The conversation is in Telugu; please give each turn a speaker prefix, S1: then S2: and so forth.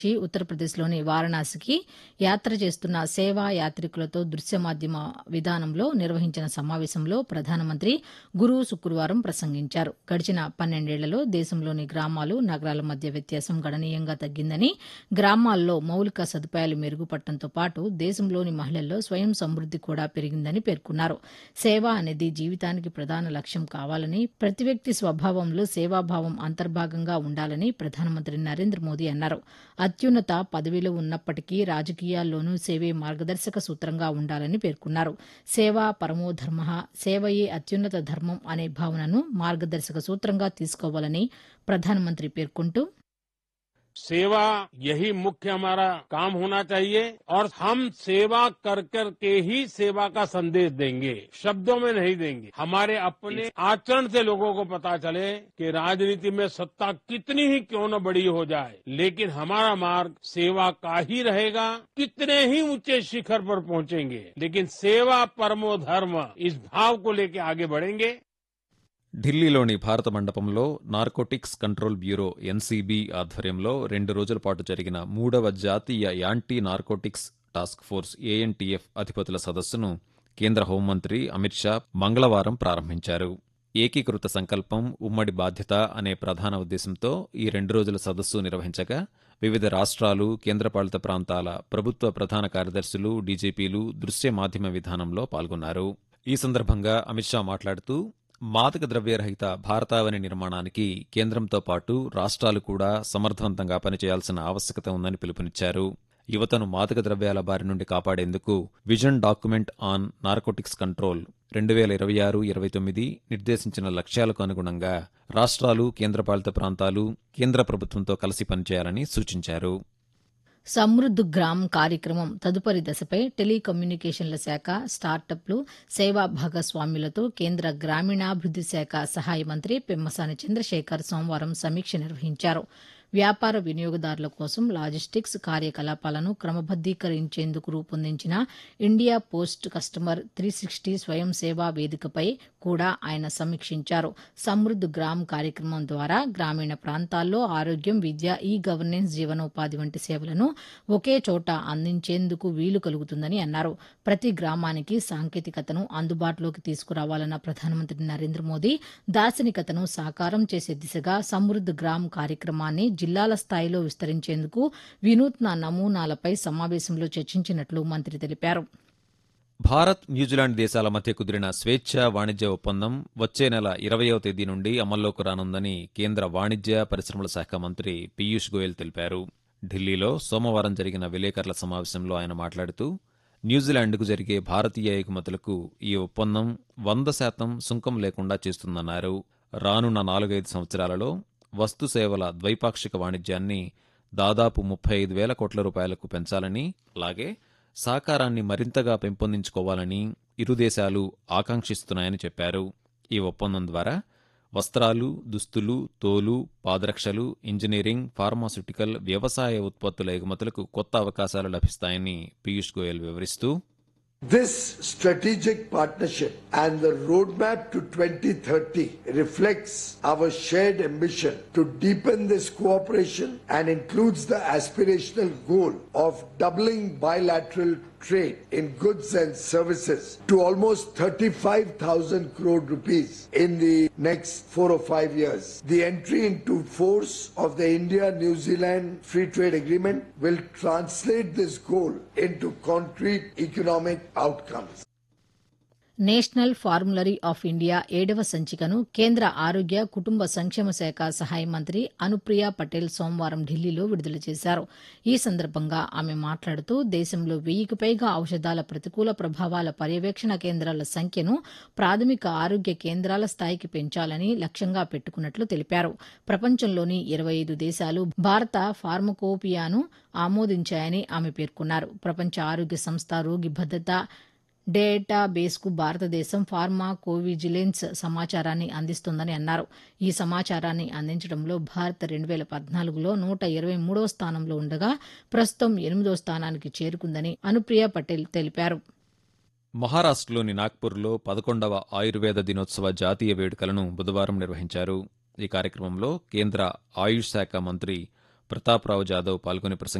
S1: నుంచి ఉత్తరప్రదేశ్లోని వారణాసికి యాత్ర చేస్తున్న సేవా యాతికులతో దృశ్య మాధ్యమ విధానంలో నిర్వహించిన సమావేశంలో ప్రధానమంత్రి గురు శుక్రవారం ప్రసంగించారు గడిచిన పన్నెండేళ్లలో దేశంలోని గ్రామాలు నగరాల మధ్య వ్యత్యాసం గణనీయంగా తగ్గిందని గ్రామాల్లో మౌలిక సదుపాయాలు మెరుగుపడటంతో పాటు దేశంలోని మహిళల్లో స్వయం సమృద్ది కూడా పెరిగిందని పేర్కొన్నారు సేవ అనేది జీవితానికి ప్రధాన లక్ష్యం కావాలని ప్రతి వ్యక్తి స్వభావంలో సేవాభావం అంతర్భాగంగా ఉండాలని ప్రధానమంత్రి నరేంద్ర మోదీ అన్నారు అత్యున్నత పదవిలో ఉన్నప్పటికీ రాజకీయాల్లోనూ సేవే మార్గదర్శక సూత్రంగా ఉండాలని పేర్కొన్నారు సేవా పరమో ధర్మ సేవయే అత్యున్నత ధర్మం అనే భావనను మార్గదర్శక సూత్రంగా తీసుకోవాలని ప్రధానమంత్రి పేర్కొంటూ
S2: सेवा यही मुख्य हमारा काम होना चाहिए और हम सेवा कर कर के ही सेवा का संदेश देंगे शब्दों में नहीं देंगे हमारे अपने आचरण से लोगों को पता चले कि राजनीति में सत्ता कितनी ही क्यों न बड़ी हो जाए लेकिन हमारा मार्ग सेवा का ही रहेगा कितने ही ऊंचे शिखर पर पहुंचेंगे लेकिन सेवा परमो धर्म इस भाव को लेकर आगे बढ़ेंगे
S3: ఢిల్లీలోని భారత మండపంలో నార్కోటిక్స్ కంట్రోల్ బ్యూరో ఎన్సీబీ ఆధ్వర్యంలో రెండు రోజుల పాటు జరిగిన మూడవ జాతీయ anti narcotics task force ANTF అధిపతుల సదస్సును కేంద్ర హోంమంత్రి అమిత్ షా మంగళవారం ప్రారంభించారు ఏకీకృత సంకల్పం ఉమ్మడి బాధ్యత అనే ప్రధాన ఉద్దేశంతో ఈ రెండు రోజుల సదస్సు నిర్వహించగా వివిధ రాష్ట్రాలు కేంద్రపాలిత ప్రాంతాల ప్రభుత్వ ప్రధాన కార్యదర్శులు డీజీపీలు దృశ్య మాధ్యమ విధానంలో పాల్గొన్నారు ఈ సందర్భంగా అమిత్ షా మాట్లాడుతూ మాదక ద్రవ్యరహిత భారతావని నిర్మాణానికి కేంద్రంతో పాటు రాష్ట్రాలు కూడా సమర్థవంతంగా పనిచేయాల్సిన ఆవశ్యకత ఉందని పిలుపునిచ్చారు యువతను మాదక ద్రవ్యాల బారి నుండి కాపాడేందుకు vision document on narcotics control రెండు వేల ఇరవై ఆరు ఇరవై తొమ్మిది నిర్దేశించిన లక్ష్యాలకు అనుగుణంగా రాష్ట్రాలు కేంద్రపాలిత ప్రాంతాలు కేంద్ర ప్రభుత్వంతో కలిసి పనిచేయాలని సూచించారు
S1: సమృద్ధ్ గ్రామ్ కార్యక్రమం తదుపరి దశపై టెలికమ్యూనికేషన్ల శాఖ స్టార్టప్లు సేవా భాగస్వామ్యులతో కేంద్ర గ్రామీణాభివృద్ది శాఖ సహాయ మంత్రి పెమ్మసాని చంద్రశేఖర్ సోమవారం సమీక్ష నిర్వహించారు వ్యాపార వినియోగదారుల కోసం లాజిస్టిక్స్ కార్యకలాపాలను క్రమబద్దీకరించేందుకు రూపొందించిన India post customer three sixty స్వయం సేవా వేదికపై కూడా ఆయన సమీక్షించారు సమృద్ధ్ గ్రామ్ కార్యక్రమం ద్వారా గ్రామీణ ప్రాంతాల్లో ఆరోగ్యం విద్య ఈ గవర్నెన్స్ జీవనోపాధి వంటి సేవలను ఒకే చోట అందించేందుకు వీలు కలుగుతుందని అన్నారు ప్రతి గ్రామానికి సాంకేతికతను అందుబాటులోకి తీసుకురావాలన్న ప్రధానమంత్రి నరేంద్ర మోదీ దార్శనికతను సాకారం చేసే దిశగా సమృద్ధ్ గ్రామ్ కార్యక్రమాన్ని జిల్లాల స్థాయిలో విస్తరించేందుకు వినూత్న నమూనాలపై సమావేశంలో చర్చించినట్లు మంత్రి తెలిపారు
S3: భారత్ న్యూజిలాండ్ దేశాల మధ్య కుదిరిన స్వేచ్ఛ వాణిజ్య ఒప్పందం వచ్చే నెల ఇరవయవ తేదీ నుండి అమల్లోకి రానుందని కేంద్ర వాణిజ్య పరిశ్రమల శాఖ మంత్రి పీయూష్ గోయల్ తెలిపారు ఢిల్లీలో సోమవారం జరిగిన విలేకరుల సమావేశంలో ఆయన మాట్లాడుతూ న్యూజిలాండ్కు జరిగే భారతీయ ఎగుమతులకు ఈ ఒప్పందం వంద శాతం సుంకం లేకుండా చేస్తుందన్నారు రానున్న నాలుగైదు సంవత్సరాలలో వస్తు సేవల ద్వైపాక్షిక వాణిజ్యాన్ని దాదాపు ముప్పై ఐదు వేల కోట్ల రూపాయలకు పెంచాలని అలాగే సహకారాన్ని మరింతగా పెంపొందించుకోవాలని ఇరు దేశాలు ఆకాంక్షిస్తున్నాయని చెప్పారు ఈ ఒప్పందం ద్వారా వస్త్రాలు దుస్తులు తోలు పాదరక్షలు ఇంజనీరింగ్ ఫార్మాస్యూటికల్ వ్యవసాయ ఉత్పత్తుల ఎగుమతులకు కొత్త అవకాశాలు లభిస్తాయని పీయూష్ గోయల్ వివరిస్తూ
S4: This strategic partnership and the roadmap to 2030 reflects our shared ambition to deepen this cooperation and includes the aspirational goal of doubling bilateral trade in goods and services to almost 35,000 crore rupees in the next four or five years. The entry into force of the India-New Zealand Free Trade Agreement will translate this goal into concrete economic outcomes.
S1: National formulary of India ఏడవ సంచికను కేంద్ర ఆరోగ్య కుటుంబ సంక్షేమ శాఖ సహాయ మంత్రి అనుప్రియ పటేల్ సోమవారం ఢిల్లీలో విడుదల చేశారు ఈ సందర్భంగా ఆమె మాట్లాడుతూ దేశంలో వెయ్యికి పైగా ఔషధాల ప్రతికూల ప్రభావాల పర్యవేక్షణ కేంద్రాల సంఖ్యను ప్రాథమిక ఆరోగ్య కేంద్రాల స్థాయికి పెంచాలని లక్ష్యంగా పెట్టుకున్నట్లు తెలిపారు ప్రపంచంలోని ఇరవై ఐదు దేశాలు భారత ఫార్మకోపియాను ఆమోదించాయని ఆమె పేర్కొన్నారు ప్రపంచ ఆరోగ్య సంస్థ రోగి భద్రత డేటాబేస్కు భారతదేశం ఫార్మా కోవిజిలెన్స్ సమాచారాన్ని అందిస్తుందని అన్నారు ఈ సమాచారాన్ని అందించడంలో భారత్ రెండు వేల పద్నాలుగులో నూట ఇరవై మూడవ స్థానంలో ఉండగా ప్రస్తుతం ఎనిమిదో స్థానానికి చేరుకుందని అనుప్రియ పటేల్ తెలిపారు
S3: మహారాష్ట్రలోని నాగ్పూర్లో పదకొండవ ఆయుర్వేద దినోత్సవ జాతీయ వేడుకలను బుధవారం నిర్వహించారు ఈ కార్యక్రమంలో కేంద్ర ఆయుష్ శాఖ మంత్రి ప్రతాప్రావు జాదవ్ పాల్గొని ప్రసంగించారు